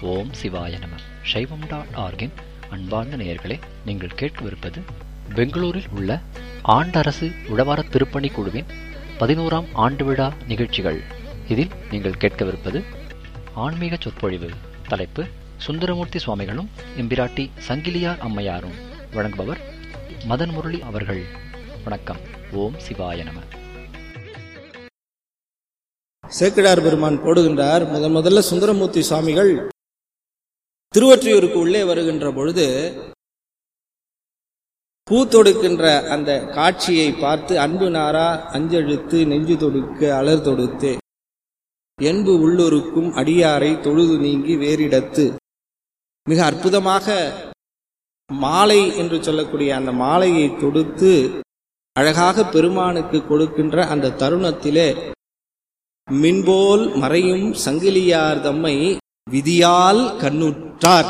ஓம் சிவாய நம சைவம் டாட் ஆர்கின் அன்பார்ந்த நேயர்களே நீங்கள் கேட்கவிருப்பது பெங்களூரில் உள்ள ஆண்டரசு உழவார திருப்பணி குழுவின் பதினோராம் ஆண்டு விழா நிகழ்ச்சிகள் இதில் நீங்கள் கேட்கவிருப்பது ஆன்மீக சொற்பொழிவு தலைப்பு சுந்தரமூர்த்தி சுவாமிகளும் எம்பிராட்டி சங்கிலியார் அம்மையாரும் வழங்குபவர் மதன் முரளி அவர்கள் வணக்கம் ஓம் சிவாய நம சேக்கிடார் பெருமான் போடுகின்றார் முதன் முதல்ல சுந்தரமூர்த்தி சுவாமிகள் திருவொற்றியூருக்கு உள்ளே வருகின்ற பொழுது பூ தொடுக்கின்ற அந்த காட்சியை பார்த்து அன்பு நாரா அஞ்செழுத்து நெஞ்சு தொடுக்க அலர் தொடுத்து என்பு உள்ளொருக்கும் அடியாரை தொழுது நீங்கி வேறிடத்து மிக அற்புதமாக மாலை என்று சொல்லக்கூடிய அந்த மாலையை தொடுத்து அழகாக பெருமானுக்கு கொடுக்கின்ற அந்த தருணத்திலே மின்போல் மறையும் சங்கிலியார் தம்மை விதியால் கண்ணுற்றார்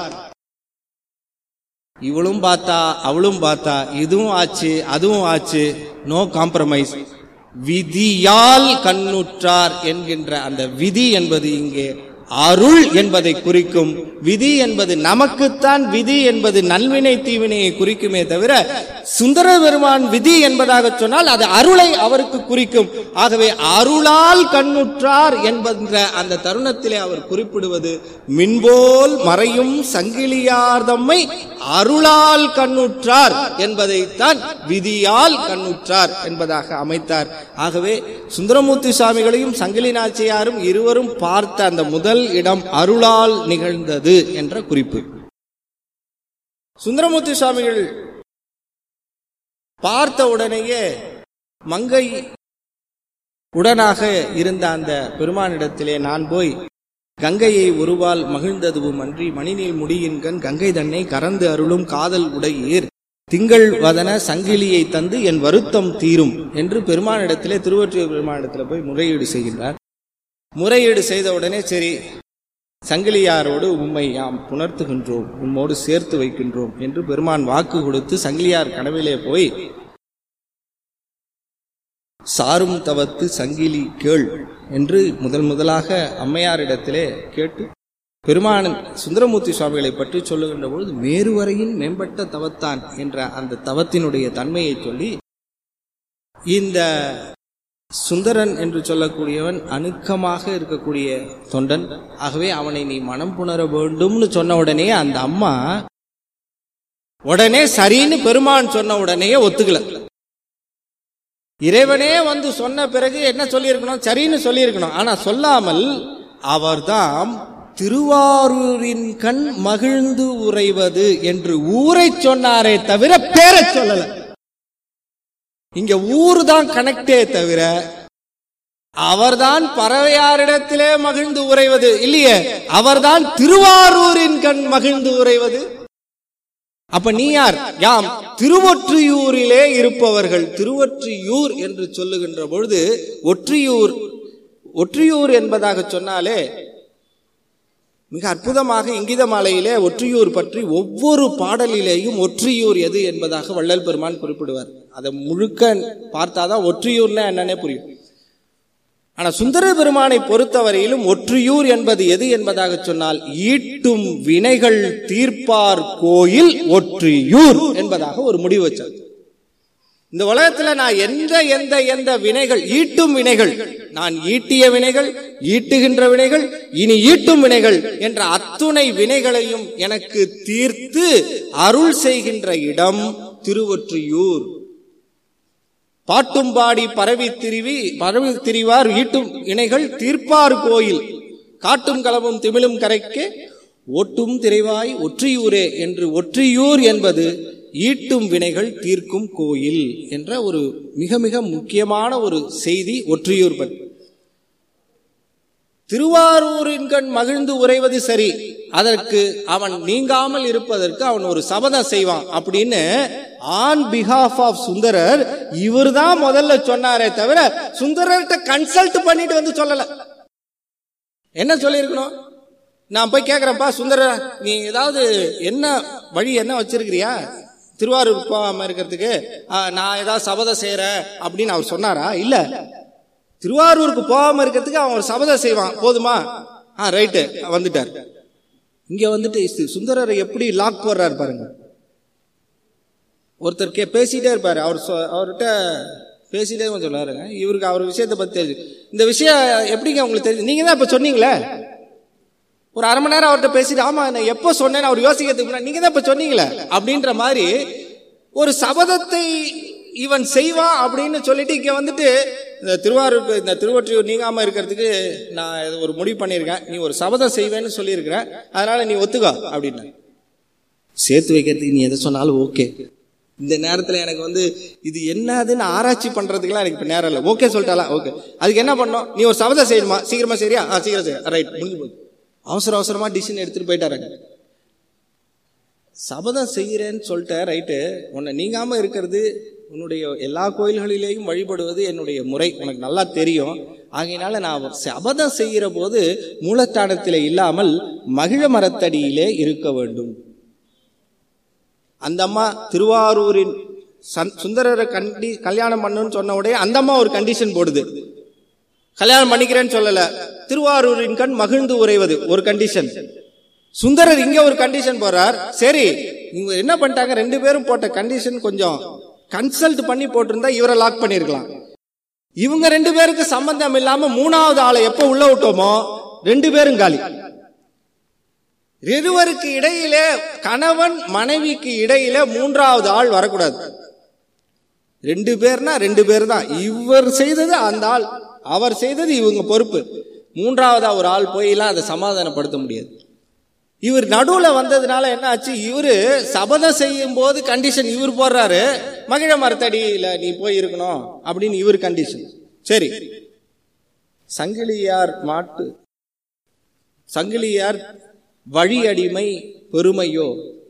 இவளும் பார்த்தா அவளும் பார்த்தா இதுவும் ஆச்சு அதுவும் ஆச்சு நோ காம்ப்ரமைஸ் விதியால் கண்ணுற்றார் என்கின்ற அந்த விதி என்பது இங்கே அருள் என்பதை குறிக்கும் விதி என்பது நமக்குத்தான் விதி என்பது நல்வினை தீவினையை குறிக்குமே தவிர சுந்தர பெருமான் விதி என்பதாக சொன்னால் அது அருளை அவருக்கு குறிக்கும் ஆகவே அருளால் கண்ணுற்றார் என்பன்ற அந்த தருணத்திலே அவர் குறிப்பிடுவது மின்போல் மறையும் சங்கிலியார் தம்மை அருளால் கண்ணுற்றார் என்பதைத்தான் விதியால் கண்ணுற்றார் என்பதாக அமைத்தார் ஆகவே சுந்தரமூர்த்தி சுவாமிகளையும் சங்கிலி நாச்சியாரும் இருவரும் பார்த்த அந்த முதல் இடம் அருளால் நிகழ்ந்தது என்ற குறிப்பு சுந்தரமூர்த்தி சுவாமிகள் பார்த்த உடனேயே மங்கை உடனாக இருந்த அந்த பெருமானிடத்திலே நான் போய் கங்கையை ஒருவால் மகிழ்ந்ததுவும் அன்றி மணிநீர் முடியின்கண் கங்கை தன்னை கறந்து அருளும் காதல் உடையீர் திங்கள் வதன சங்கிலியை தந்து என் வருத்தம் தீரும் என்று பெருமானிடத்திலே திருவொற்றியூர் பெருமானிடத்தில் போய் முறையீடு செய்கின்றார் முறையீடு செய்த உடனே சரி சங்கிலியாரோடு உம்மை யாம் புணர்த்துகின்றோம் உம்மோடு சேர்த்து வைக்கின்றோம் என்று பெருமான் வாக்கு கொடுத்து சங்கிலியார் கனவிலே போய் சாரும் தவத்து சங்கிலி கேள் என்று முதல் முதலாக அம்மையாரிடத்திலே கேட்டு பெருமான் சுந்தரமூர்த்தி சுவாமிகளை பற்றி சொல்லுகின்ற பொழுது மேருவரையின் மேம்பட்ட தவத்தான் என்ற அந்த தவத்தினுடைய தன்மையை சொல்லி இந்த சுந்தரன் என்று சொல்லக்கூடியவன் அணுக்கமாக இருக்கக்கூடிய தொண்டன் ஆகவே அவனை நீ மனம் புணர வேண்டும்னு சொன்ன உடனே அந்த அம்மா உடனே சரின்னு பெருமான் சொன்ன உடனே ஒத்துக்கல இறைவனே வந்து சொன்ன பிறகு என்ன சொல்லியிருக்கணும் சரின்னு சொல்லியிருக்கணும் ஆனா சொல்லாமல் அவர்தாம் திருவாரூரின் கண் மகிழ்ந்து உறைவது என்று ஊரை சொன்னாரே தவிர பேரை சொல்லல இங்க ஊர் தான் கனெக்டே தவிர அவர்தான் பறவையாரிடத்திலே மகிழ்ந்து உறைவது இல்லையே அவர்தான் திருவாரூரின் கண் மகிழ்ந்து உறைவது அப்ப நீ யார் யாம் திருவொற்றியூரிலே இருப்பவர்கள் திருவொற்றியூர் என்று சொல்லுகின்ற பொழுது ஒற்றியூர் ஒற்றியூர் என்பதாக சொன்னாலே மிக அற்புதமாக இங்கித மாலையிலே ஒற்றியூர் பற்றி ஒவ்வொரு பாடலிலேயும் ஒற்றியூர் எது என்பதாக வள்ளல் பெருமான் குறிப்பிடுவார் அதை முழுக்க பார்த்தாதான் ஒற்றியூர்னா என்னன்னே புரியும் ஆனா சுந்தர பெருமானை பொறுத்தவரையிலும் ஒற்றியூர் என்பது எது என்பதாக சொன்னால் ஈட்டும் வினைகள் தீர்ப்பார் கோயில் ஒற்றியூர் என்பதாக ஒரு முடிவு வச்சார் இந்த உலகத்துல நான் எந்த எந்த எந்த வினைகள் ஈட்டும் வினைகள் நான் ஈட்டிய வினைகள் ஈட்டுகின்ற வினைகள் இனி ஈட்டும் வினைகள் என்ற அத்துணை வினைகளையும் எனக்கு தீர்த்து அருள் செய்கின்ற இடம் திருவொற்றியூர் பாட்டும் பாடி பரவி திரிவி பரவி திரிவார் ஈட்டும் இணைகள் தீர்ப்பார் கோயில் காட்டும் களமும் திமிழும் கரைக்கே ஒட்டும் திரைவாய் ஒற்றியூரே என்று ஒற்றியூர் என்பது ஈட்டும் வினைகள் தீர்க்கும் கோயில் என்ற ஒரு மிக மிக முக்கியமான ஒரு செய்தி ஒற்றியூர் பற்றி திருவாரூரின் கண் மகிழ்ந்து உறைவது சரி அதற்கு அவன் நீங்காமல் இருப்பதற்கு அவன் ஒரு சபதம் செய்வான் அப்படின்னு ஆன் பிஹாஃப் ஆஃப் சுந்தரர் இவர் தான் முதல்ல சொன்னாரே தவிர சுந்தரர்கிட்ட கன்சல்ட் பண்ணிட்டு வந்து சொல்லல என்ன சொல்லியிருக்கணும் நான் போய் கேட்கிறேன்ப்பா சுந்தரர் நீ ஏதாவது என்ன வழி என்ன வச்சிருக்கிறியா திருவாரூர் போகாம இருக்கிறதுக்கு நான் ஏதாவது சபதம் செய்யறேன் அப்படின்னு அவர் சொன்னாரா இல்ல திருவாரூருக்கு போகாம இருக்கிறதுக்கு அவன் ஒரு சபதம் செய்வான் போதுமா ஆ ரைட்டு வந்துட்டார் இங்க வந்துட்டு சு- சுந்தரரை எப்படி லாக் போடுறாரு பாருங்க ஒருத்தர் கே பேசிட்டே இருப்பாரு அவர் சொ- அவர்கிட்ட பேசிட்டே கொஞ்சம் சொல்லாருங்க இவருக்கு அவர் விஷயத்தை பத்தி தெரிஞ்சு இந்த விஷயம் எப்படிங்க உங்களுக்கு தெரிஞ்சு நீங்க தான் இப்ப சொன்னீங்களே ஒரு அரை மணி நேரம் அவர்கிட்ட பேசிட்டு ஆமா நான் எப்போ சொன்னேன்னு அவர் யோசிக்கிறதுக்கு முன்னாடி நீங்க தான் இப்ப சொன்னீங்களே அப்படின்ற மாதிரி ஒரு சபதத்தை இவன் செய்வான் அப்படின்னு சொல்லிட்டு இங்க வந்துட்டு இந்த திருவாரூர் இந்த திருவொற்றியூர் நீங்காம இருக்கிறதுக்கு நான் இது ஒரு முடிவு பண்ணியிருக்கேன் நீ ஒரு சபதம் செய்வேன்னு சொல்லியிருக்கிறேன் அதனால நீ ஒத்துக்கோ அப்படின்னு சேர்த்து வைக்கிறதுக்கு நீ எதை சொன்னாலும் ஓகே இந்த நேரத்துல எனக்கு வந்து இது என்னதுன்னு ஆராய்ச்சி பண்றதுக்குலாம் எனக்கு இப்ப நேரம் இல்லை ஓகே சொல்லிட்டாலா ஓகே அதுக்கு என்ன பண்ணோம் நீ ஒரு சபதம் செய்யணுமா சீக்கிரமா சரியா ஆ சீக்கிரம் சரி ரைட் முடிஞ்சு போகுது அவசர அவசரமா டிசிஷன் எடுத்துட்டு போயிட்டாருங்க சபதம் செய்கிறேன்னு சொல்லிட்டேன் ரைட்டு உன்னை நீங்காம இருக்கிறது உன்னுடைய எல்லா கோயில்களிலேயும் வழிபடுவது என்னுடைய முறை உனக்கு நல்லா தெரியும் ஆகையினால நான் சபதம் செய்கிற போது மூலஸ்தானத்திலே இல்லாமல் மகிழ மரத்தடியிலே இருக்க வேண்டும் அந்த அம்மா திருவாரூரின் சந்- சுந்தரரை கண்டி கல்யாணம் பண்ணுன்னு சொன்ன உடனே அந்த அம்மா ஒரு கண்டிஷன் போடுது கல்யாணம் பண்ணிக்கிறேன்னு சொல்லல திருவாரூரின் கண் மகிழ்ந்து உறைவது ஒரு கண்டிஷன் சுந்தரர் இங்க ஒரு கண்டிஷன் போறார் சரி இவங்க என்ன பண்ணிட்டாங்க ரெண்டு பேரும் போட்ட கண்டிஷன் கொஞ்சம் கன்சல்ட் பண்ணி போட்டிருந்தா இவரை லாக் பண்ணிருக்கலாம் இவங்க ரெண்டு பேருக்கு சம்பந்தம் இல்லாம மூணாவது ஆளை எப்ப உள்ள விட்டோமோ ரெண்டு பேரும் காலி இருவருக்கு இடையிலே கணவன் மனைவிக்கு இடையிலே மூன்றாவது ஆள் வரக்கூடாது ரெண்டு பேர்னா ரெண்டு பேர் தான் இவர் செய்தது அந்த ஆள் அவர் செய்தது இவங்க பொறுப்பு மூன்றாவதா ஒரு ஆள் போயெல்லாம் அதை சமாதானப்படுத்த முடியாது இவர் நடுவுல வந்ததுனால என்ன ஆச்சு இவரு சபதம் செய்யும் போது கண்டிஷன் இவர் போடுறாரு மகிழ மரத்தடியில நீ போய் இருக்கணும் அப்படின்னு இவர் கண்டிஷன் சரி சங்கிலியார் மாட்டு சங்கிலியார் வழி அடிமை பெருமையோ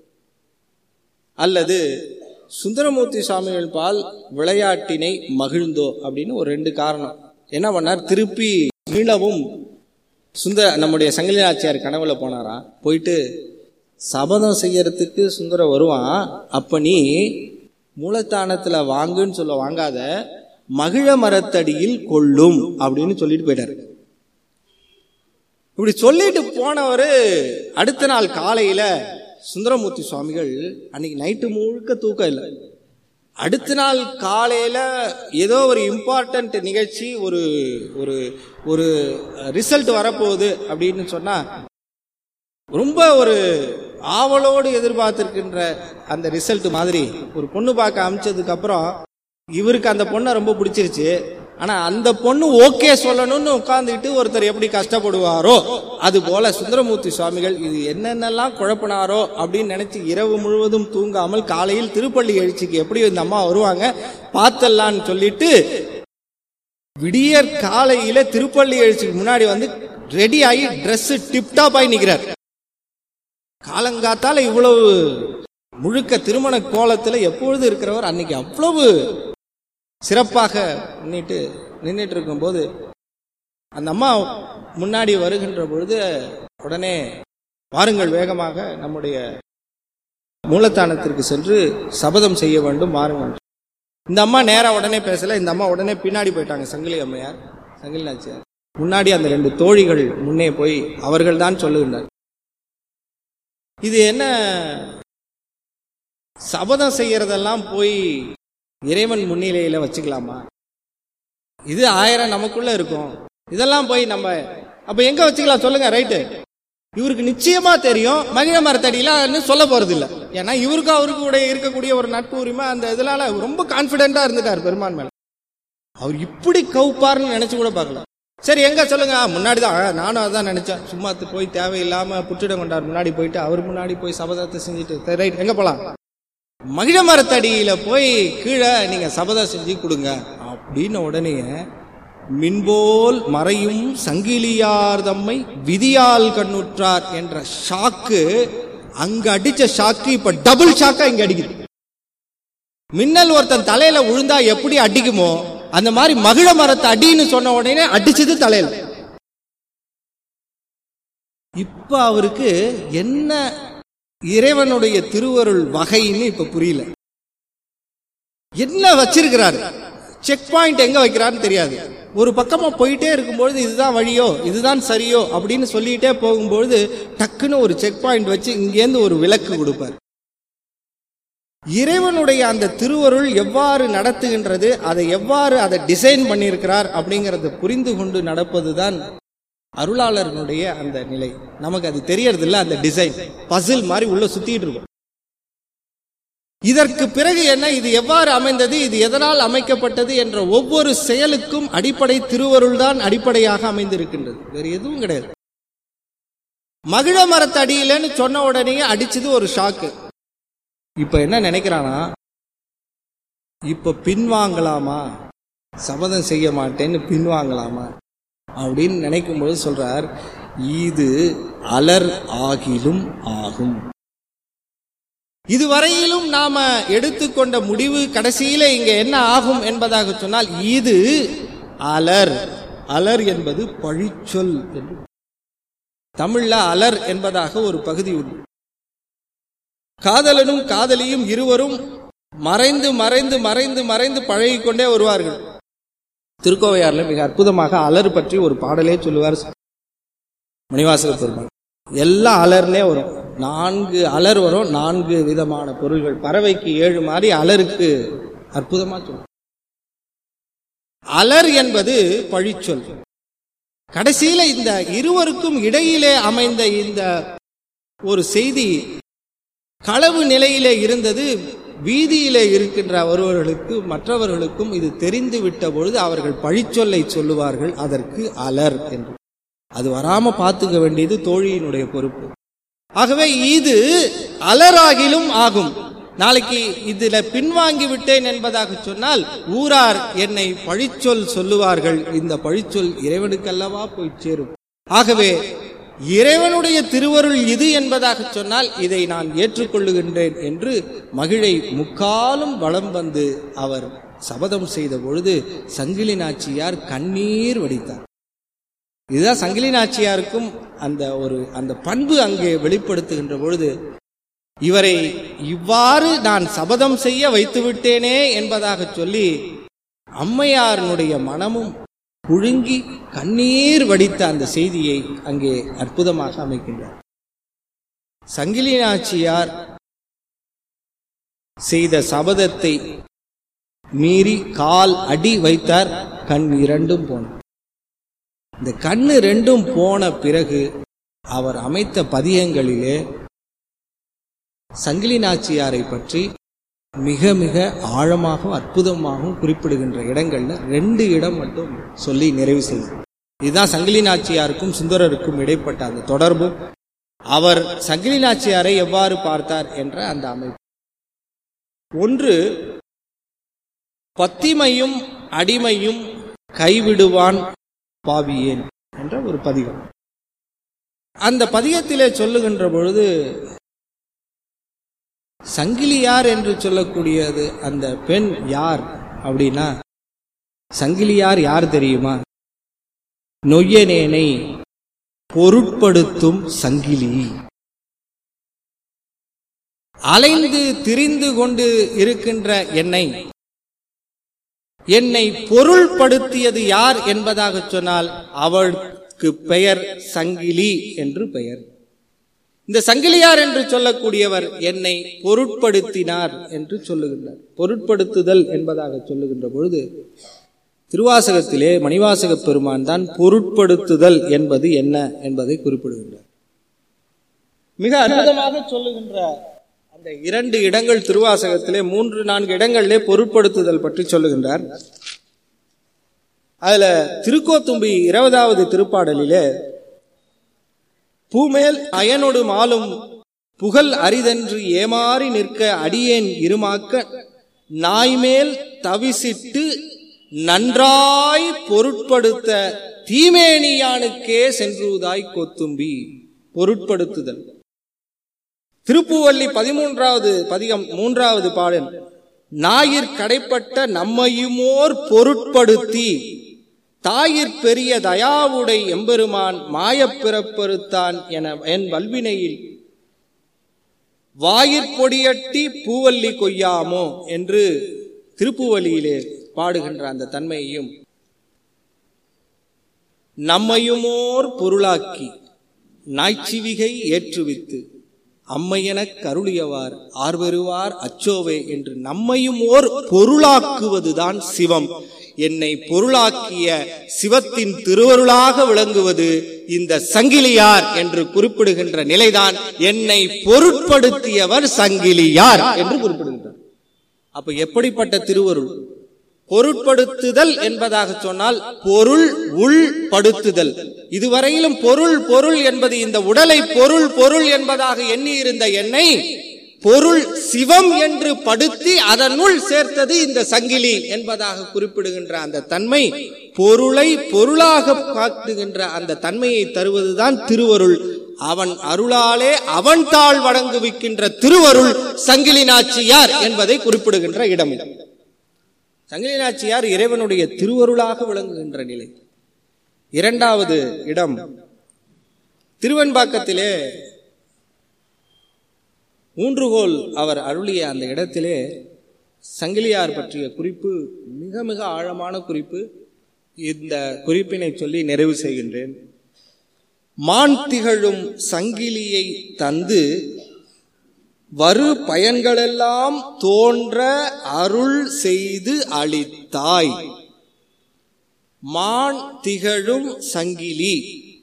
அல்லது சுந்தரமூர்த்தி சுவாமிகள் பால் விளையாட்டினை மகிழ்ந்தோ அப்படின்னு ஒரு ரெண்டு காரணம் என்ன பண்ணார் திருப்பி மீளவும் சுந்தர நம்முடைய சங்கிலிநாச்சியார் கனவுல போனாராம் போயிட்டு சபதம் செய்யறதுக்கு சுந்தர வருவான் அப்ப நீ மூலத்தானத்துல வாங்குன்னு சொல்ல வாங்காத மகிழ மரத்தடியில் கொள்ளும் அப்படின்னு சொல்லிட்டு போயிட்டாரு இப்படி சொல்லிட்டு போனவர் அடுத்த நாள் காலையில சுந்தரமூர்த்தி சுவாமிகள் அன்னைக்கு நைட்டு முழுக்க தூக்கம் இல்லை அடுத்த நாள் காலையில ஏதோ ஒரு இம்பார்ட்டன்ட் நிகழ்ச்சி ஒரு ஒரு ஒரு ரிசல்ட் வரப்போகுது அப்படின்னு சொன்னா ரொம்ப ஒரு ஆவலோடு எதிர்பார்த்திருக்கின்ற அந்த ரிசல்ட் மாதிரி ஒரு பொண்ணு பார்க்க அமிச்சதுக்கு அப்புறம் இவருக்கு அந்த பொண்ணை ரொம்ப பிடிச்சிருச்சு ஆனா அந்த பொண்ணு ஓகே சொல்லணும்னு உட்கார்ந்துக்கிட்டு ஒருத்தர் எப்படி கஷ்டப்படுவாரோ அது போல சுந்தரமூர்த்தி சுவாமிகள் இது என்னென்னலாம் குழப்பினாரோ அப்படின்னு நினைச்சு இரவு முழுவதும் தூங்காமல் காலையில் திருப்பள்ளி எழுச்சிக்கு எப்படி இந்த அம்மா வருவாங்க பார்த்தல்லான்னு சொல்லிட்டு விடியற் காலையில திருப்பள்ளி எழுச்சிக்கு முன்னாடி வந்து ரெடி ஆகி Dress டிப்டாப் ஆகி நிக்கிறார் காலங்காத்தால இவ்வளவு முழுக்க திருமண கோலத்துல எப்பொழுது இருக்கிறவர் அன்னைக்கு அவ்வளவு சிறப்பாக நின்னுட்டு நின்றுட்டு இருக்கும்போது அந்த அம்மா முன்னாடி வருகின்ற பொழுது உடனே வாருங்கள் வேகமாக நம்முடைய மூலத்தானத்திற்கு சென்று சபதம் செய்ய வேண்டும் வாருங்கள் இந்த அம்மா நேரா உடனே பேசல இந்த அம்மா உடனே பின்னாடி போயிட்டாங்க சங்கிலி அம்மையார் சங்கிலி நாச்சியார் முன்னாடி அந்த ரெண்டு தோழிகள் முன்னே போய் அவர்கள் தான் சொல்லுகின்றனர் இது என்ன சபதம் செய்யறதெல்லாம் போய் இறைவன் முன்னிலையில வச்சுக்கலாமா இது ஆயிரம் நமக்குள்ள இருக்கும் இதெல்லாம் போய் நம்ம அப்ப எங்க வச்சுக்கலாம் சொல்லுங்க ரைட்டு இவருக்கு நிச்சயமா தெரியும் மகிழ மரத்தடியில சொல்ல போறது இல்ல ஏன்னா இவருக்கும் அவருக்கு கூட இருக்கக்கூடிய ஒரு நட்பு உரிமை அந்த இதனால ரொம்ப கான்பிடென்டா இருந்துட்டார் பெருமான் மேல அவர் இப்படி கவுப்பாருன்னு நினைச்சு கூட பார்க்கல சரி எங்க சொல்லுங்க ஆ, முன்னாடிதான் ஆ, நானும் அதான் நினைச்சேன் சும்மா து- போய் தேவையில்லாம புற்றிடம் கொண்டார் முன்னாடி போயிட்டு அவர் முன்னாடி போய் சபதத்தை செஞ்சுட்டு சரி ரைட் எங்க போலாம் மகிழ மரத்தடியில போய் கீழே நீங்க சபதம் செஞ்சு கொடுங்க அப்படின்னு உடனே மின்போல் மறையும் சங்கிலியார் தம்மை விதியால் கண்ணுற்றார் என்ற ஷாக்கு அங்க அடிச்ச ஷாக்கு இப்ப டபுள் ஷாக்கா இங்க அடிக்குது மின்னல் ஒருத்தன் தலையில விழுந்தா எப்படி அடிக்குமோ அந்த மாதிரி மகிழ மரத்தை அடின்னு சொன்ன உடனே அடிச்சது தலையில இப்ப அவருக்கு என்ன இறைவனுடைய திருவருள் வகைன்னு இப்ப புரியல என்ன வச்சிருக்கிறாரு செக் பாயிண்ட் எங்க வைக்கிறாருன்னு தெரியாது ஒரு பக்கமா போயிட்டே இருக்கும்பொழுது இதுதான் வழியோ இதுதான் சரியோ அப்படின்னு சொல்லிட்டே போகும்பொழுது டக்குன்னு ஒரு செக் பாயிண்ட் வச்சு இங்கேருந்து ஒரு விளக்கு கொடுப்பார் இறைவனுடைய அந்த திருவருள் எவ்வாறு நடத்துகின்றது அதை எவ்வாறு அதை டிசைன் பண்ணியிருக்கிறார் அப்படிங்கறத புரிந்து கொண்டு நடப்பதுதான் அருளாளர்களுடைய அந்த நிலை நமக்கு அது தெரியறது இல்ல அந்த டிசைன் பசில் மாதிரி உள்ள சுத்திட்டு இருக்கும் இதற்கு பிறகு என்ன இது எவ்வாறு அமைந்தது இது எதனால் அமைக்கப்பட்டது என்ற ஒவ்வொரு செயலுக்கும் அடிப்படை திருவருள் தான் அடிப்படையாக அமைந்திருக்கின்றது வேறு எதுவும் கிடையாது மகிழ மரத்தடியிலன்னு சொன்ன உடனே அடிச்சது ஒரு ஷாக்கு இப்ப என்ன நினைக்கிறானா இப்ப பின்வாங்கலாமா சபதம் செய்ய மாட்டேன்னு பின்வாங்கலாமா அப்படின்னு நினைக்கும் போது சொல்றார் இது அலர் ஆகிலும் ஆகும் இதுவரையிலும் நாம எடுத்துக்கொண்ட முடிவு கடைசியில இங்க என்ன ஆகும் என்பதாக சொன்னால் இது அலர் அலர் என்பது பழிச்சொல் என்று தமிழ்ல அலர் என்பதாக ஒரு பகுதி உண்டு காதலனும் காதலியும் இருவரும் மறைந்து மறைந்து மறைந்து மறைந்து பழகிக்கொண்டே வருவார்கள் திருக்கோவையார்ல மிக அற்புதமாக அலர் பற்றி ஒரு பாடலே சொல்லுவார் மணிவாசக பெருமாள் எல்லாம் அலர்னே வரும் நான்கு அலர் வரும் நான்கு விதமான பொருள்கள் பறவைக்கு ஏழு மாதிரி அலருக்கு அற்புதமா சொல்லும் அலர் என்பது பழிச்சொல் கடைசியில இந்த இருவருக்கும் இடையிலே அமைந்த இந்த ஒரு செய்தி களவு நிலையிலே இருந்தது வீதியிலே இருக்கின்ற ஒருவர்களுக்கு மற்றவர்களுக்கும் இது தெரிந்து விட்ட பொழுது அவர்கள் பழிச்சொல்லை சொல்லுவார்கள் அதற்கு அலர் என்று அது வராம பார்த்துக்க வேண்டியது தோழியினுடைய பொறுப்பு ஆகவே இது அலராகிலும் ஆகும் நாளைக்கு இதுல பின்வாங்கி விட்டேன் என்பதாக சொன்னால் ஊரார் என்னை பழிச்சொல் சொல்லுவார்கள் இந்த பழிச்சொல் இறைவனுக்கல்லவா போய் சேரும் ஆகவே இறைவனுடைய திருவருள் இது என்பதாக சொன்னால் இதை நான் ஏற்றுக்கொள்ளுகின்றேன் என்று மகிழை முக்காலும் வளம் வந்து அவர் சபதம் செய்த பொழுது சங்கிலி நாச்சியார் கண்ணீர் வடித்தார் இதுதான் சங்கிலி நாச்சியாருக்கும் அந்த ஒரு அந்த பண்பு அங்கே வெளிப்படுத்துகின்ற பொழுது இவரை இவ்வாறு நான் சபதம் செய்ய வைத்து விட்டேனே என்பதாக சொல்லி அம்மையாரனுடைய மனமும் புழுங்கி கண்ணீர் வடித்த அந்த செய்தியை அங்கே அற்புதமாக அமைக்கின்றார் சங்கிலி நாச்சியார் செய்த சபதத்தை மீறி கால் அடி வைத்தார் கண் இரண்டும் போன இந்த கண்ணு ரெண்டும் போன பிறகு அவர் அமைத்த பதியங்களிலே சங்கிலி நாச்சியாரை பற்றி மிக மிக ஆழமாகவும் அற்புதமாகவும் குறிப்பிடுகின்ற இடங்கள்ல ரெண்டு இடம் மட்டும் சொல்லி நிறைவு செய்யும் இதுதான் சங்கிலி நாச்சியாருக்கும் சுந்தரருக்கும் இடைப்பட்ட அந்த தொடர்பு அவர் சங்கிலி நாச்சியாரை எவ்வாறு பார்த்தார் என்ற அந்த அமைப்பு ஒன்று பத்திமையும் அடிமையும் கைவிடுவான் பாவியேன் என்ற ஒரு பதிகம் அந்த பதிகத்திலே சொல்லுகின்ற பொழுது சங்கிலியார் என்று சொல்லக்கூடியது அந்த பெண் யார் அப்படின்னா சங்கிலியார் யார் தெரியுமா நொய்யனேனை பொருட்படுத்தும் சங்கிலி அலைந்து திரிந்து கொண்டு இருக்கின்ற என்னை என்னை பொருள்படுத்தியது யார் என்பதாக சொன்னால் அவளுக்கு பெயர் சங்கிலி என்று பெயர் இந்த சங்கிலியார் என்று சொல்லக்கூடியவர் என்னை பொருட்படுத்தினார் என்று சொல்லுகின்றார் பொருட்படுத்துதல் என்பதாக சொல்லுகின்ற பொழுது திருவாசகத்திலே மணிவாசக பெருமான் தான் பொருட்படுத்துதல் என்பது என்ன என்பதை குறிப்பிடுகின்றார் மிக அற்புதமாக சொல்லுகின்ற அந்த இரண்டு இடங்கள் திருவாசகத்திலே மூன்று நான்கு இடங்களிலே பொருட்படுத்துதல் பற்றி சொல்லுகின்றார் அதுல திருக்கோத்தும்பி இருபதாவது திருப்பாடலிலே பூமேல் அயனொடு மாலும் புகழ் அரிதென்று ஏமாறி நிற்க அடியேன் இருமாக்க நாய்மேல் தவிசிட்டு நன்றாய் பொருட்படுத்த தீமேனியானுக்கே சென்றுதாய் கொத்தும்பி பொருட்படுத்துதல் திருப்புவள்ளி பதிமூன்றாவது பதிகம் மூன்றாவது பாடல் நாயிற் கடைப்பட்ட நம்மையுமோர் பொருட்படுத்தி தாயிற் பெரிய தயாவுடை எம்பெருமான் மாயப் பிறப்பறுத்தான் என என் வல்வினையில் வாயிற்பொடியட்டி பூவல்லி கொய்யாமோ என்று திருப்புவலியிலே பாடுகின்ற அந்த தன்மையையும் நம்மையுமோர் பொருளாக்கி நாய்ச்சிவிகை ஏற்றுவித்து அம்மையெனக் கருளியவார் ஆர்வருவார் அச்சோவே என்று நம்மையும் ஓர் பொருளாக்குவதுதான் சிவம் என்னை பொருளாக்கிய சிவத்தின் திருவருளாக விளங்குவது இந்த சங்கிலியார் என்று குறிப்பிடுகின்ற நிலைதான் என்னை பொருட்படுத்தியவர் சங்கிலியார் என்று குறிப்பிடுகின்றார் அப்ப எப்படிப்பட்ட திருவருள் பொருட்படுத்துதல் என்பதாக சொன்னால் பொருள் உள்படுத்துதல் இதுவரையிலும் பொருள் பொருள் என்பது இந்த உடலை பொருள் பொருள் என்பதாக எண்ணி இருந்த என்னை பொருள் சிவம் என்று படுத்தி அதனுள் சேர்த்தது இந்த சங்கிலி என்பதாக குறிப்பிடுகின்ற அந்த தன்மை பொருளை பொருளாக காட்டுகின்ற அந்த தன்மையை தருவதுதான் திருவருள் அவன் அருளாலே அவன் தாழ் வழங்குவிக்கின்ற திருவருள் சங்கிலி நாச்சியார் என்பதை குறிப்பிடுகின்ற இடம் இது சங்கிலி நாச்சியார் இறைவனுடைய திருவருளாக விளங்குகின்ற நிலை இரண்டாவது இடம் திருவெண்பாக்கத்திலே ஊன்றுகோல் அவர் அருளிய அந்த இடத்திலே சங்கிலியார் பற்றிய குறிப்பு மிக மிக ஆழமான குறிப்பு இந்த குறிப்பினை சொல்லி நிறைவு செய்கின்றேன் மான் திகழும் சங்கிலியை தந்து வரு பயன்களெல்லாம் தோன்ற அருள் செய்து அளித்தாய் மான் திகழும் சங்கிலி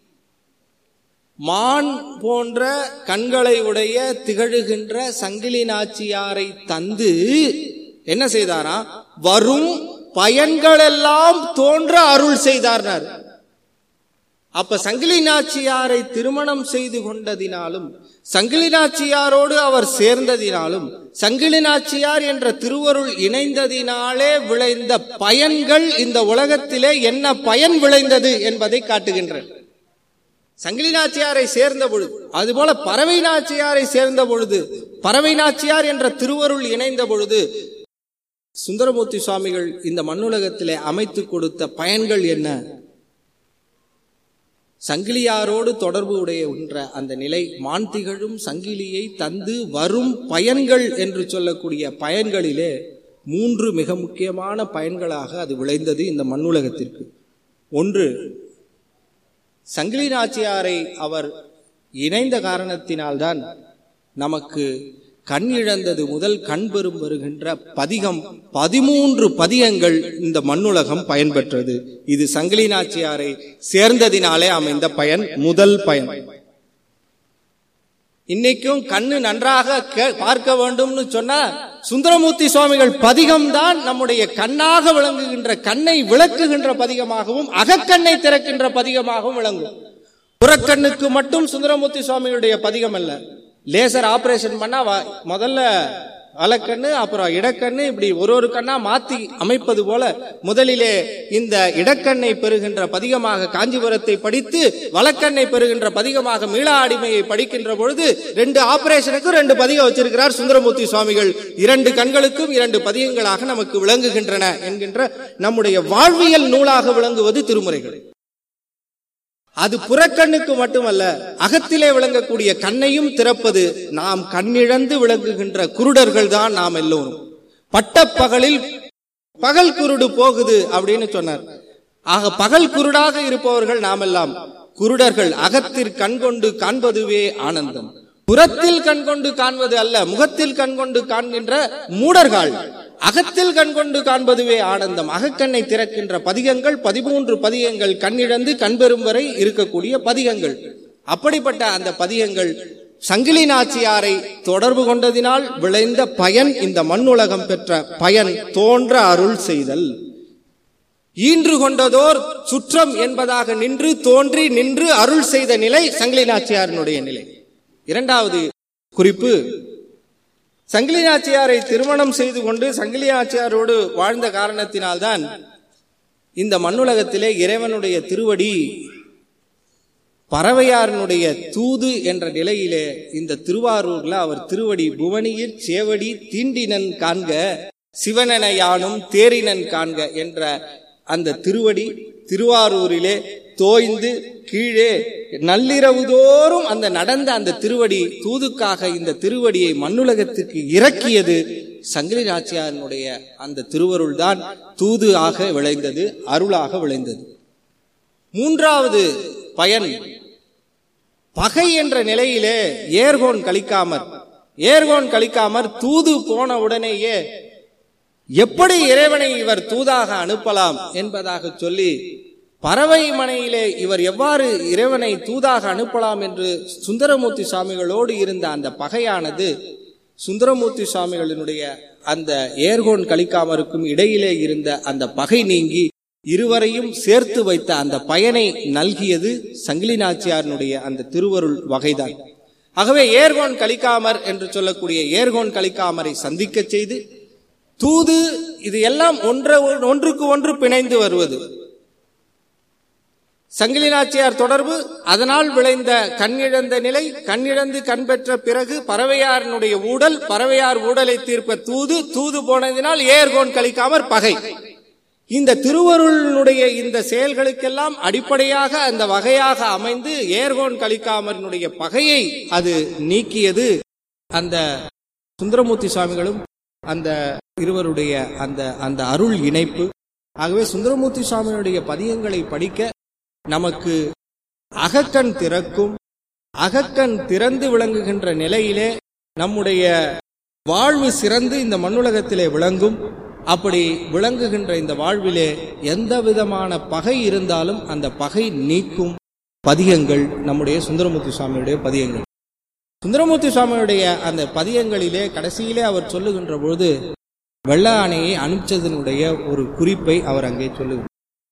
மான் போன்ற கண்களை உடைய திகழுகின்ற சங்கிலி நாச்சியாரை தந்து என்ன செய்தாரா வரும் பயன்களெல்லாம் தோன்ற அருள் செய்தார்னார் அப்ப சங்கிலி நாச்சியாரை திருமணம் செய்து கொண்டதினாலும் சங்கிலி நாச்சியாரோடு அவர் சேர்ந்ததினாலும் சங்கிலி நாச்சியார் என்ற திருவருள் இணைந்ததினாலே விளைந்த பயன்கள் இந்த உலகத்திலே என்ன பயன் விளைந்தது என்பதை காட்டுகின்றன சங்கிலி நாச்சியாரை சேர்ந்த பொழுது அதுபோல பறவை நாச்சியாரை சேர்ந்த பொழுது பறவை நாச்சியார் என்ற திருவருள் இணைந்த பொழுது சுந்தரமூர்த்தி சுவாமிகள் இந்த மண்ணுலகத்திலே அமைத்து கொடுத்த பயன்கள் என்ன சங்கிலியாரோடு தொடர்பு உடைய அந்த நிலை மான் திகழும் சங்கிலியை தந்து வரும் பயன்கள் என்று சொல்லக்கூடிய பயன்களிலே மூன்று மிக முக்கியமான பயன்களாக அது விளைந்தது இந்த மண்ணுலகத்திற்கு ஒன்று சங்கிலி நாச்சியாரை அவர் இணைந்த காரணத்தினால்தான் நமக்கு கண் இழந்தது முதல் கண் பெறும் வருகின்ற பதிகம் பதிமூன்று பதிகங்கள் இந்த மண்ணுலகம் பயன்பெற்றது இது சங்கிலி நாச்சியாரை சேர்ந்ததினாலே அமைந்த பயன் முதல் பயன் இன்னைக்கும் கண்ணு நன்றாக பார்க்க வேண்டும்னு சொன்னா சுந்தரமூர்த்தி சுவாமிகள் பதிகம் தான் நம்முடைய கண்ணாக விளங்குகின்ற கண்ணை விளக்குகின்ற பதிகமாகவும் அகக்கண்ணை திறக்கின்ற பதிகமாகவும் விளங்கும் புறக்கண்ணுக்கு மட்டும் சுந்தரமூர்த்தி சுவாமிகளுடைய பதிகம் அல்ல லேசர் ஆபரேஷன் பண்ணா முதல்ல வலக்கண்ணு அப்புறம் இடக்கண்ணு இப்படி ஒரு ஒரு கண்ணா மாத்தி அமைப்பது போல முதலிலே இந்த இடக்கண்ணை பெறுகின்ற பதிகமாக காஞ்சிபுரத்தை படித்து வலக்கண்ணை பெறுகின்ற பதிகமாக மீளா அடிமையை படிக்கின்ற பொழுது ரெண்டு ஆபரேஷனுக்கும் ரெண்டு பதிகம் வச்சிருக்கிறார் சுந்தரமூர்த்தி சுவாமிகள் இரண்டு கண்களுக்கும் இரண்டு பதிகங்களாக நமக்கு விளங்குகின்றன என்கின்ற நம்முடைய வாழ்வியல் நூலாக விளங்குவது திருமுறைகள் அது புறக்கண்ணுக்கு மட்டுமல்ல அகத்திலே விளங்கக்கூடிய கண்ணையும் திறப்பது நாம் கண்ணிழந்து விளங்குகின்ற குருடர்கள் தான் நாம் எல்லோரும் பட்டப்பகலில் பகல் குருடு போகுது அப்படின்னு சொன்னார் ஆக பகல் குருடாக இருப்பவர்கள் நாமெல்லாம் குருடர்கள் அகத்தில் கண் கொண்டு காண்பதுவே ஆனந்தம் புறத்தில் கண் கொண்டு காண்பது அல்ல முகத்தில் கண் கொண்டு காண்கின்ற மூடர்கள் அகத்தில் கண் கொண்டு காண்பதுவே ஆனந்தம் அகக்கண்ணை திறக்கின்ற பதிகங்கள் பதிமூன்று பதிகங்கள் கண்ணிழந்து கண்பெறும் வரை இருக்கக்கூடிய பதிகங்கள் அப்படிப்பட்ட அந்த பதிகங்கள் சங்கிலி நாச்சியாரை தொடர்பு கொண்டதினால் விளைந்த பயன் இந்த மண்ணுலகம் பெற்ற பயன் தோன்ற அருள் செய்தல் ஈன்று கொண்டதோர் சுற்றம் என்பதாக நின்று தோன்றி நின்று அருள் செய்த நிலை சங்கிலி நாச்சியாரினுடைய நிலை இரண்டாவது குறிப்பு சங்கிலி நாச்சியாரை திருமணம் செய்து கொண்டு சங்கிலி நாச்சியாரோடு வாழ்ந்த காரணத்தினால்தான் இந்த மண்ணுலகத்திலே இறைவனுடைய திருவடி பறவையாரனுடைய தூது என்ற நிலையிலே இந்த திருவாரூர்ல அவர் திருவடி புவனியில் சேவடி தீண்டினன் காண்க சிவனென யானும் தேரினன் காண்க என்ற அந்த திருவடி திருவாரூரிலே தோய்ந்து கீழே நள்ளிரவு தோறும் அந்த நடந்த அந்த திருவடி தூதுக்காக இந்த திருவடியை மண்ணுலகத்திற்கு இறக்கியது சங்கிலி நாச்சியாரனுடைய அந்த திருவருள் தான் தூது ஆக விளைந்தது அருளாக விளைந்தது மூன்றாவது பயன் பகை என்ற நிலையிலே ஏர்கோன் கழிக்காமற் ஏர்கோன் கழிக்காமற் தூது போன உடனேயே எப்படி இறைவனை இவர் தூதாக அனுப்பலாம் என்பதாக சொல்லி பறவை மனையிலே இவர் எவ்வாறு இறைவனை தூதாக அனுப்பலாம் என்று சுந்தரமூர்த்தி சுவாமிகளோடு இருந்த அந்த பகையானது சுந்தரமூர்த்தி சுவாமிகளினுடைய அந்த ஏர்கோன் கழிக்காமருக்கும் இடையிலே இருந்த அந்த பகை நீங்கி இருவரையும் சேர்த்து வைத்த அந்த பயனை நல்கியது சங்கிலி நாச்சியாரினுடைய அந்த திருவருள் வகைதான் ஆகவே ஏர்கோன் கலிக்காமர் என்று சொல்லக்கூடிய ஏர்கோன் கலிக்காமரை சந்திக்க செய்து தூது இது எல்லாம் ஒன்ற ஒன்றுக்கு ஒன்று பிணைந்து வருவது சங்கிலி நாச்சியார் தொடர்பு அதனால் விளைந்த கண்ணிழந்த நிலை கண்ணிழந்து கண் பெற்ற பிறகு பறவையாரனுடைய ஊடல் பறவையார் ஊடலை தீர்ப்ப தூது தூது போனதினால் ஏர்கோன் கழிக்காமற் பகை இந்த திருவருளினுடைய இந்த செயல்களுக்கெல்லாம் அடிப்படையாக அந்த வகையாக அமைந்து ஏர்கோன் கலிக்காமரினுடைய பகையை அது நீக்கியது அந்த சுந்தரமூர்த்தி சுவாமிகளும் அந்த இருவருடைய அந்த அந்த அருள் இணைப்பு ஆகவே சுந்தரமூர்த்தி சுவாமியுடைய பதியங்களை படிக்க நமக்கு அகக்கண் திறக்கும் அகக்கண் திறந்து விளங்குகின்ற நிலையிலே நம்முடைய வாழ்வு சிறந்து இந்த மண்ணுலகத்திலே விளங்கும் அப்படி விளங்குகின்ற இந்த வாழ்விலே எந்த விதமான பகை இருந்தாலும் அந்த பகை நீக்கும் பதியங்கள் நம்முடைய சுந்தரமூர்த்தி சுவாமியுடைய பதியங்கள் சுந்தரமூர்த்தி சுவாமியுடைய அந்த பதியங்களிலே கடைசியிலே அவர் சொல்லுகின்ற பொழுது வெள்ள ஆணையை அனுப்பிச்சதனுடைய ஒரு குறிப்பை அவர் அங்கே சொல்லுகிறார்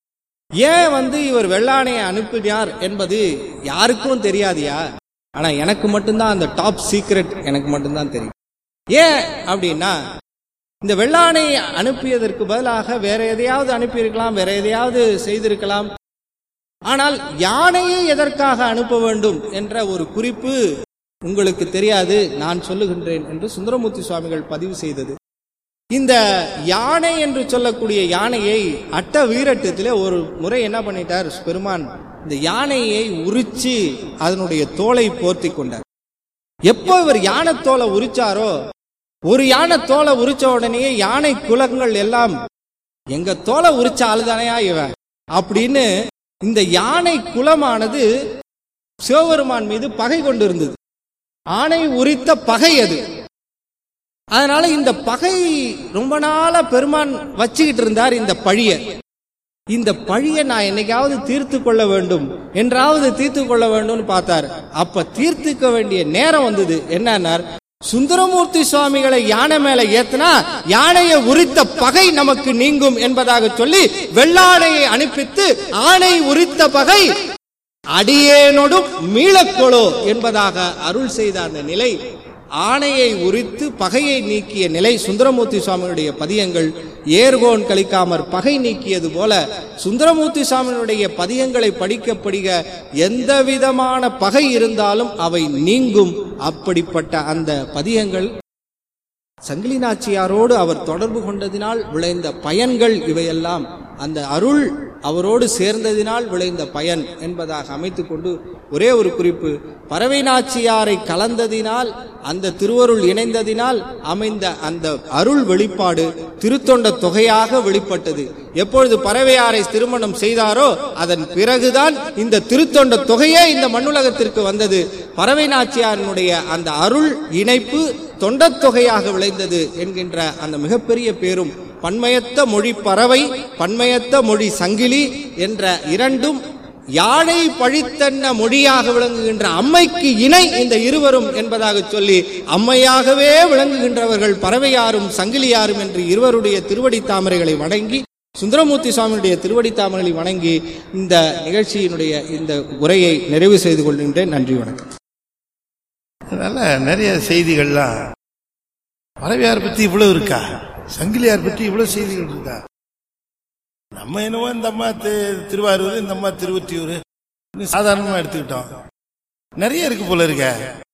ஏன் வந்து இவர் வெள்ளாணையை அனுப்பினார் என்பது யாருக்கும் தெரியாதியா ஆனா எனக்கு மட்டும்தான் அந்த டாப் சீக்ரெட் எனக்கு மட்டும்தான் தெரியும் ஏன் அப்படின்னா இந்த வெள்ளாணையை அனுப்பியதற்கு பதிலாக வேற எதையாவது அனுப்பியிருக்கலாம் வேற எதையாவது செய்திருக்கலாம் ஆனால் யானையை எதற்காக அனுப்ப வேண்டும் என்ற ஒரு குறிப்பு உங்களுக்கு தெரியாது நான் சொல்லுகின்றேன் என்று சுந்தரமூர்த்தி சுவாமிகள் பதிவு செய்தது இந்த யானை என்று சொல்லக்கூடிய யானையை அட்ட வீரட்டத்திலே ஒரு முறை என்ன பண்ணிட்டார் பெருமான் இந்த யானையை உரிச்சு அதனுடைய தோலை போர்த்தி கொண்டார் எப்போ இவர் யானை தோலை உரிச்சாரோ ஒரு யானை தோலை உரிச்ச உடனேயே யானை குலங்கள் எல்லாம் எங்க தோலை உரிச்ச ஆளுதானையா இவன் அப்படின்னு இந்த யானை குலமானது சிவபெருமான் மீது பகை கொண்டிருந்தது ஆணை உரித்த பகை அது அதனால இந்த பகை ரொம்ப நாளா பெருமான் வச்சுக்கிட்டு இருந்தார் இந்த பழிய இந்த பழிய நான் என்னைக்காவது தீர்த்து கொள்ள வேண்டும் என்றாவது தீர்த்து கொள்ள வேண்டும்னு பார்த்தார் அப்ப தீர்த்துக்க வேண்டிய நேரம் வந்தது என்னன்னார் சுந்தரமூர்த்தி சுவாமிகளை யானை மேல ஏத்தினா யானையை உரித்த பகை நமக்கு நீங்கும் என்பதாக சொல்லி வெள்ளானையை அனுப்பித்து ஆணை உரித்த பகை அடியேனொடும் மீளக்கொளோ என்பதாக அருள் செய்த அந்த நிலை ஆணையை உரித்து பகையை நீக்கிய நிலை சுந்தரமூர்த்தி சுவாமியுடைய பதியங்கள் ஏர்கோன் கழிக்காமற் பகை நீக்கியது போல சுந்தரமூர்த்தி சுவாமியுடைய பதியங்களை படிக்க படிக்க எந்த விதமான பகை இருந்தாலும் அவை நீங்கும் அப்படிப்பட்ட அந்த பதியங்கள் சங்கிலி நாச்சியாரோடு அவர் தொடர்பு கொண்டதினால் விளைந்த பயன்கள் இவையெல்லாம் அந்த அருள் அவரோடு சேர்ந்ததினால் விளைந்த பயன் என்பதாக அமைத்துக் கொண்டு ஒரே ஒரு குறிப்பு பறவை நாச்சியாரை கலந்ததினால் அந்த திருவருள் இணைந்ததினால் அமைந்த அந்த அருள் வெளிப்பாடு திருத்தொண்ட தொகையாக வெளிப்பட்டது எப்பொழுது பறவையாரை திருமணம் செய்தாரோ அதன் பிறகுதான் இந்த திருத்தொண்ட தொகையே இந்த மண்ணுலகத்திற்கு வந்தது பறவை நாச்சியாரினுடைய அந்த அருள் இணைப்பு தொண்டத் தொகையாக விளைந்தது என்கின்ற அந்த மிகப்பெரிய பேரும் பன்மயத்த மொழி பறவை பன்மயத்த மொழி சங்கிலி என்ற இரண்டும் யானை பழித்தன்ன மொழியாக விளங்குகின்ற அம்மைக்கு இணை இந்த இருவரும் என்பதாக சொல்லி அம்மையாகவே விளங்குகின்றவர்கள் பறவையாரும் சங்கிலியாரும் என்று இருவருடைய திருவடி தாமரைகளை வணங்கி சுந்தரமூர்த்தி சுவாமியுடைய திருவடி தாமரைகளை வணங்கி இந்த நிகழ்ச்சியினுடைய இந்த உரையை நிறைவு செய்து கொள்கின்றேன் நன்றி வணக்கம் அதனால நிறைய செய்திகள்லாம் பறவையார் பத்தி இவ்வளவு இருக்கா சங்கிலியார் பற்றி இவ்வளவு செய்திகள் இருக்கா நம்ம என்னவோ இந்த அம்மா தி- திருவாரூர் இந்த அம்மா திருவொற்றியூர் சாதாரணமா எடுத்துக்கிட்டோம் நிறைய இருக்கு போல இருக்க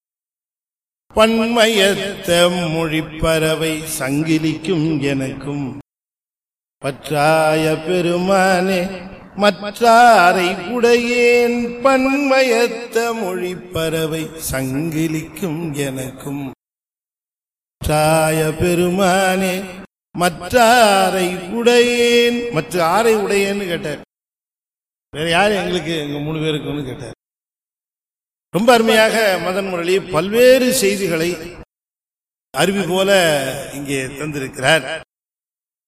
பன்மயத்த மொழி பறவை சங்கிலிக்கும் எனக்கும் பற்றாய பெருமானே மற்றாரை உடையேன் பன்மயத்த மொழி பறவை சங்கிலிக்கும் எனக்கும் பற்றாய பெருமானே மற்றாரை உடையேன் மற்ற ஆரை உடையேன்னு கேட்டார் வேற யார் எங்களுக்கு எங்க மூணு பேருக்குன்னு கேட்டார் ரொம்ப அருமையாக மதன் முரளி பல்வேறு செய்திகளை அருவி போல இங்கே தந்திருக்கிறார்